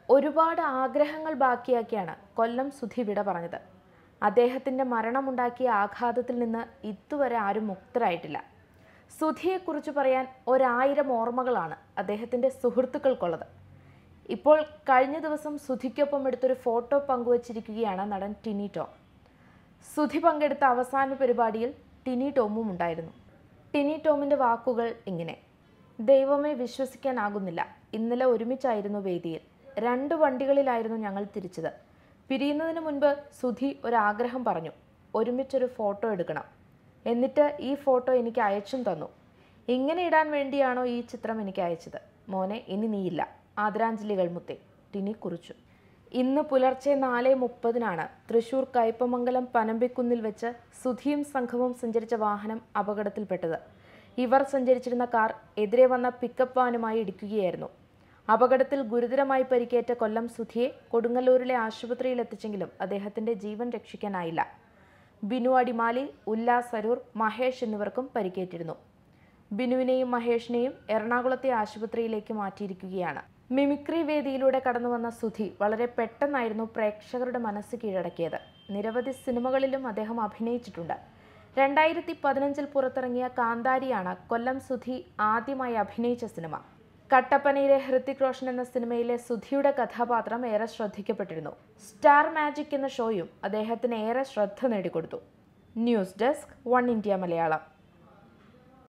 ഒരുപാട് ആഗ്രഹങ്ങൾ ബാക്കിയാക്കിയാണ് കൊല്ലം സുധി വിട പറഞ്ഞത് അദ്ദേഹത്തിൻ്റെ മരണമുണ്ടാക്കിയ ആഘാതത്തിൽ നിന്ന് ഇതുവരെ ആരും മുക്തരായിട്ടില്ല സുധിയെക്കുറിച്ച് പറയാൻ ഒരായിരം ഓർമ്മകളാണ് അദ്ദേഹത്തിൻ്റെ സുഹൃത്തുക്കൾക്കുള്ളത് ഇപ്പോൾ കഴിഞ്ഞ ദിവസം സുധിക്കൊപ്പം എടുത്തൊരു ഫോട്ടോ പങ്കുവച്ചിരിക്കുകയാണ് നടൻ ടിനി ടോം സുധി പങ്കെടുത്ത അവസാന പരിപാടിയിൽ ടിനി ടോമും ഉണ്ടായിരുന്നു ടിനി ടോമിൻ്റെ വാക്കുകൾ ഇങ്ങനെ ദൈവമേ വിശ്വസിക്കാനാകുന്നില്ല ഇന്നലെ ഒരുമിച്ചായിരുന്നു വേദിയിൽ രണ്ട് വണ്ടികളിലായിരുന്നു ഞങ്ങൾ തിരിച്ചത് പിരിയുന്നതിന് മുൻപ് സുധി ഒരാഗ്രഹം പറഞ്ഞു ഒരുമിച്ചൊരു ഫോട്ടോ എടുക്കണം എന്നിട്ട് ഈ ഫോട്ടോ എനിക്ക് അയച്ചും തന്നു ഇങ്ങനെ ഇടാൻ വേണ്ടിയാണോ ഈ ചിത്രം എനിക്ക് അയച്ചത് മോനെ ഇനി നീയില്ല ആദരാഞ്ജലികൾ മുത്തേ ടിനി കുറിച്ചു ഇന്ന് പുലർച്ചെ നാല് മുപ്പതിനാണ് തൃശൂർ കയ്പമംഗലം പനമ്പിക്കുന്നിൽ വെച്ച് സുധിയും സംഘവും സഞ്ചരിച്ച വാഹനം അപകടത്തിൽപ്പെട്ടത് ഇവർ സഞ്ചരിച്ചിരുന്ന കാർ എതിരെ വന്ന പിക്കപ്പ് വാനുമായി ഇടിക്കുകയായിരുന്നു അപകടത്തിൽ ഗുരുതരമായി പരിക്കേറ്റ കൊല്ലം സുധിയെ കൊടുങ്ങല്ലൂരിലെ ആശുപത്രിയിൽ എത്തിച്ചെങ്കിലും അദ്ദേഹത്തിന്റെ ജീവൻ രക്ഷിക്കാനായില്ല ബിനു അടിമാലി ഉല്ലാസ് അരൂർ മഹേഷ് എന്നിവർക്കും പരിക്കേറ്റിരുന്നു ബിനുവിനെയും മഹേഷിനെയും എറണാകുളത്തെ ആശുപത്രിയിലേക്ക് മാറ്റിയിരിക്കുകയാണ് മിമിക്രി വേദിയിലൂടെ കടന്നുവന്ന സുധി വളരെ പെട്ടെന്നായിരുന്നു പ്രേക്ഷകരുടെ മനസ്സ് കീഴടക്കിയത് നിരവധി സിനിമകളിലും അദ്ദേഹം അഭിനയിച്ചിട്ടുണ്ട് രണ്ടായിരത്തി പതിനഞ്ചിൽ പുറത്തിറങ്ങിയ കാന്താരിയാണ് കൊല്ലം സുധി ആദ്യമായി അഭിനയിച്ച സിനിമ കട്ടപ്പനയിലെ ഹൃത്തിക് റോഷൻ എന്ന സിനിമയിലെ സുധിയുടെ കഥാപാത്രം ഏറെ ശ്രദ്ധിക്കപ്പെട്ടിരുന്നു സ്റ്റാർ മാജിക് എന്ന ഷോയും അദ്ദേഹത്തിന് ഏറെ ശ്രദ്ധ നേടിക്കൊടുത്തു news desk one India Malayalam